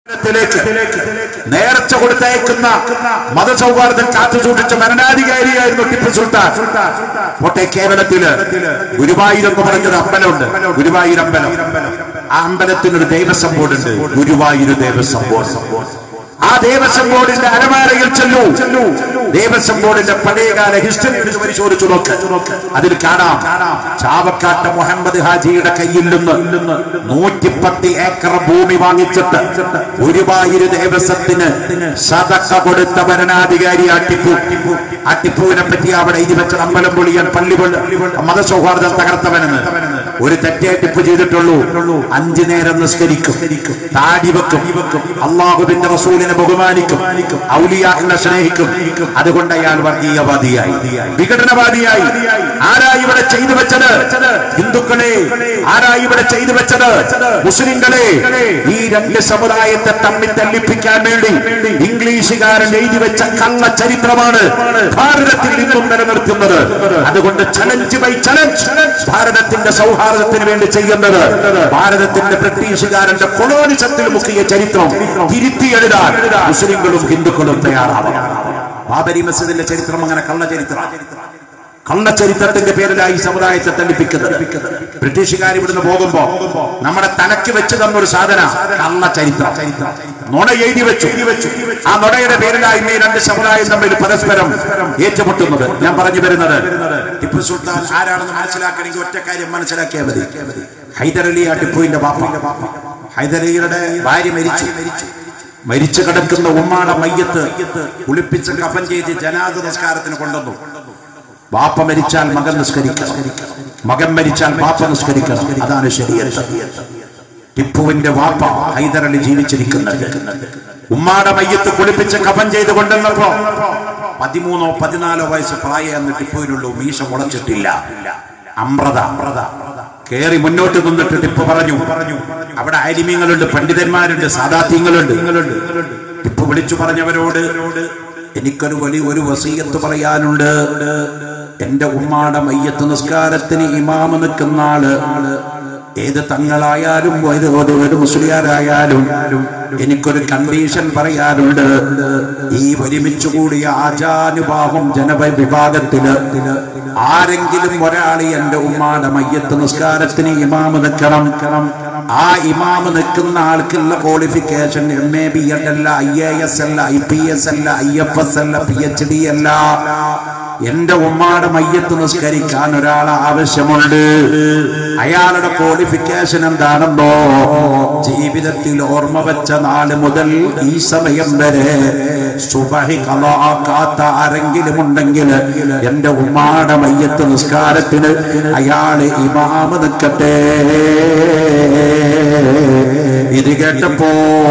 ത്തിലേക്ക് നേർച്ച കൊടുത്തയക്കുന്ന മതസൗഹാർദ്ദം കാത്തു സൂക്ഷിച്ച ഭരണാധികാരിയായിരുന്നു ടിപ്പു സുൽത്താൻ കോട്ടെ കേരളത്തില് ഗുരുവായൂർ എന്ന് പറഞ്ഞൊരു അമ്പലമുണ്ട് ഗുരുവായൂർ അമ്പലം ആ അമ്പലത്തിനൊരു ദേവസ്വം ബോർഡുണ്ട് ഗുരുവായൂർ ദേവസ്വം ബോർഡ് ആ ദേവസ്വം ബോർഡിന്റെ അരമാരയിൽ ചെല്ലൂ ദേവസ്വം ബോർഡിന്റെ പഴയകാല ഹിസ്റ്ററി എടുത്ത് പരിശോധിച്ചു നോക്ക് അതിൽ കാണാം ചാവക്കാട്ട് മുഹമ്മദ് ഹാജിയുടെ കയ്യിൽ നിന്ന് നൂറ്റിപ്പത്ത് ഏക്കർ ഭൂമി വാങ്ങിച്ചിട്ട് ഗുരുവായൂര് ദേവസ്വത്തിന് സതക്ക കൊടുത്ത ഭരണാധികാരി ആ ടിപ്പു ആ ടിപ്പുവിനെ പറ്റി അവിടെ എഴുതി വെച്ച അമ്പലം പൊളിയാൻ പള്ളി പൊള്ളി മതസൗഹാർദ്ദം തകർത്തവനെന്ന് ഒരു തെറ്റേ ടിപ്പു ചെയ്തിട്ടുള്ളൂ അഞ്ചു നേരം നിസ്കരിക്കും താടി വെക്കും അള്ളാഹുവിന്റെ റസൂലിനെ ബഹുമാനിക്കും ഔലിയാഹിനെ സ്നേഹിക്കും അതുകൊണ്ട് അയാൾ വർഗീയവാദിയായി വിഘടനവാദിയായി ആരാ ഇവിടെ ചെയ്തു വെച്ചത് ഹിന്ദുക്കളെ ആരാ ഇവിടെ ചെയ്തു വെച്ചത് മുസ്ലിങ്ങളെ ഈ രണ്ട് സമുദായത്തെ തമ്മിൽ തല്ലിപ്പിക്കാൻ വേണ്ടി ഇംഗ്ലീഷുകാരൻ എഴുതി വെച്ച കള്ള ചരിത്രമാണ് ഭാരതത്തിൽ നിന്നും നിലനിർത്തുന്നത് അതുകൊണ്ട് ചലഞ്ച് ബൈ ചലഞ്ച് ഭാരതത്തിന്റെ സൗഹാർദ്ദത്തിന് വേണ്ടി ചെയ്യുന്നത് ഭാരതത്തിന്റെ ബ്രിട്ടീഷുകാരന്റെ കൊളോണിസത്തിൽ മുക്കിയ ചരിത്രം തിരുത്തി എഴുതാൻ മുസ്ലിങ്ങളും ഹിന്ദുക്കളും തയ്യാറാവണം ബാബരി മസ്ജിദിന്റെ ചരിത്രം അങ്ങനെ കള്ള ചരിത്രം കള്ള ചരിത്രത്തിന്റെ പേരിലായി ഈ സമുദായത്തെ തല്ലിപ്പിക്കുന്നത് ബ്രിട്ടീഷുകാർ ഇവിടുന്ന് പോകുമ്പോ നമ്മുടെ തലയ്ക്ക് വെച്ച് തന്നൊരു സാധന കള്ള ചരിത്രം നുണ എഴുതി വെച്ചു ആ നുണയുടെ പേരിലായി ഇന്ന് ഈ രണ്ട് സമുദായം തമ്മിൽ പരസ്പരം ഏറ്റുമുട്ടുന്നത് ഞാൻ പറഞ്ഞു വരുന്നത് ടിപ്പു സുൽത്താൻ ആരാണെന്ന് മനസ്സിലാക്കണമെങ്കിൽ ഒറ്റ കാര്യം മനസ്സിലാക്കിയാൽ മതി ഹൈദരലി ആ ടിപ്പുവിന്റെ പാപ്പ ഹൈദരലിയുടെ ഭാര്യ മരിച്ചു മരിച്ചു കിടക്കുന്ന ഉമ്മാടെ മയ്യത്ത് കുളിപ്പിച്ച് കഫൻ ചെയ്ത് ജനാദ നിസ്കാരത്തിന് കൊണ്ടുവന്നു ബാപ്പ മരിച്ചാൽ മകൻ നിസ്കരിക്കണം മകൻ മരിച്ചാൽ ബാപ്പ നിസ്കരിക്കണം അതാണ് ശരിയല്ല ടിപ്പുവിന്റെ വാപ്പ ഹൈദരലി ജീവിച്ചിരിക്കുന്നത് ഉമ്മാടെ മയ്യത്ത് കുളിപ്പിച്ച് കഫൻ ചെയ്ത് കൊണ്ടുവന്നപ്പോ പതിമൂന്നോ പതിനാലോ വയസ്സ് പ്രായം എന്ന് ടിപ്പുവിനുള്ളൂ മീശ മുളച്ചിട്ടില്ല അമ്രത അമ്രത കേറി മുന്നോട്ട് നിന്നിട്ട് ടിപ്പു പറഞ്ഞു പറഞ്ഞു അവിടെ ആലിമ്യങ്ങളുണ്ട് പണ്ഡിതന്മാരുണ്ട് സാദാത്യങ്ങളുണ്ട് ടിപ്പു വിളിച്ചു പറഞ്ഞവരോട് എനിക്കൊരു വലിയ ഒരു വസീയത്ത് പറയാനുണ്ട് എന്റെ ഉമ്മാടെ മയ്യത്ത് നിസ്കാരത്തിന് ഇമാമ നിൽക്കുന്ന ആള് ഏത് തങ്ങളായാലും ഏത് ഒരു ഒരു മുസ്ലിയാരായാലും എനിക്കൊരു കണ്ടീഷൻ പറയാനുണ്ട് ഈ ഒരുമിച്ച് കൂടിയ ആചാനുഭാവം ജനവ വിഭാഗത്തില് ആരെങ്കിലും ഒരാൾ എന്റെ ഉമ്മാടെ മയ്യത്ത് നിസ്കാരത്തിന് ഇമാമ് നിൽക്കണം ആ ഇമാമ് നിൽക്കുന്ന ആൾക്കുള്ള qualification M A B Ed അല്ല ഐ എ എസ് അല്ല ഐ പി എസ് അല്ല ഐ എഫ് എസ് അല്ല പി എച്ച് ഡി അല്ല എന്റെ ഉമ്മാടെ മയ്യത്ത് നിസ്കരിക്കാൻ ഒരാൾ ആവശ്യമുണ്ട് അയാളുടെ ക്വാളിഫിക്കേഷൻ എന്താണെന്നോ ജീവിതത്തിൽ ഓർമ്മ വെച്ച നാല് മുതൽ ഈ സമയം വരെ സുബഹി കലാക്കാത്ത ആരെങ്കിലും ഉണ്ടെങ്കിൽ എന്റെ ഉമ്മാടെ മയ്യത്ത് നിസ്കാരത്തിന് അയാള് ഇമാമ നിൽക്കട്ടെ ഇത് കേട്ടപ്പോ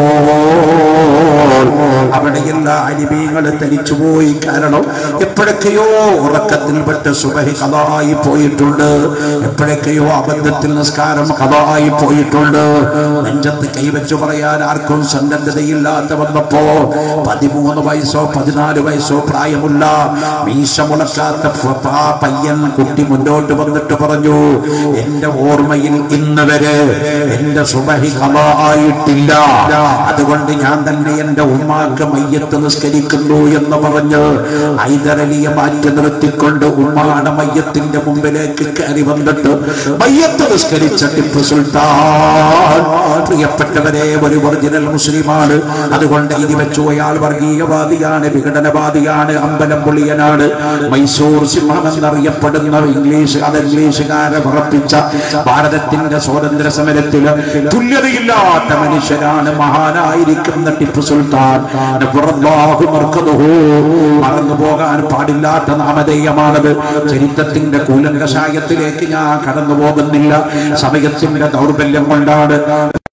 അവിടെയുള്ള അലിമീങ്ങൾ തനിച്ചുപോയി കാരണം എപ്പോഴൊക്കെയോ ഉറക്കത്തിൽപ്പെട്ട് സുബഹി കഥായി പോയിട്ടുണ്ട് എപ്പോഴൊക്കെയോ അബദ്ധത്തിൽ നിസ്കാരം കഥായി പോയിട്ടുണ്ട് നെഞ്ചത്ത് കൈവച്ചു പറയാൻ ആർക്കും സന്നദ്ധതയില്ലാത്ത വന്നപ്പോ പതിമൂന്ന് വയസ്സോ പതിനാല് വയസ്സോ പ്രായമുള്ള മീശ മുളക്കാത്ത പ- ആ പയ്യൻ കുട്ടി മുന്നോട്ട് വന്നിട്ട് പറഞ്ഞു എന്റെ ഓർമ്മയിൽ ഇന്ന് വരെ എന്റെ സുബഹി ആയിട്ടില്ല അതുകൊണ്ട് ഞാൻ തന്നെ എന്റെ ഉമ്മാക്ക് മയ്യത്ത് നിസ്കരിക്കുന്നു എന്ന് പറഞ്ഞ് ഐതരലിയെ മാറ്റി നിർത്തിക്കൊണ്ട് ഉമ്മാടെ മയ്യത്തിന്റെ മുമ്പിലേക്ക് കയറി വന്നിട്ട് മയ്യത്ത് നിസ്കരിച്ച ടിപ്പു സുൽത്താൻ പ്രിയപ്പെട്ടവരെ ഒരു ഒറിജിനൽ മുസ്ലിമാണ് അതുകൊണ്ട് ഇത് വെച്ചു അയാൾ വർഗീയവാദിയാണ് വിഘടനവാദിയാണ് അമ്പലം പൊളിയനാണ് മൈസൂർ സിംഹം എന്നറിയപ്പെടുന്ന ഇംഗ്ലീഷ് അത് ഇംഗ്ലീഷുകാരെ ഉറപ്പിച്ച ഭാരതത്തിന്റെ സ്വാതന്ത്ര്യ സമരത്തില് തുല്യതയില്ലാത്ത മനുഷ്യരാണ് മഹാനായിരിക്കുന്ന ടിപ്പു സുൽത്താൻ നബ്ബറല്ലാഹു മർക്കദുഹു. മറന്നു പോകാൻ പാടില്ലാത്ത നാമധേയമാണത് ചരിത്രത്തിന്റെ കൂലങ്കഷായത്തിലേക്ക് ഞാൻ കടന്നു പോകുന്നില്ല സമയത്തിന്റെ ദൗർബല്യം കൊണ്ടാണ്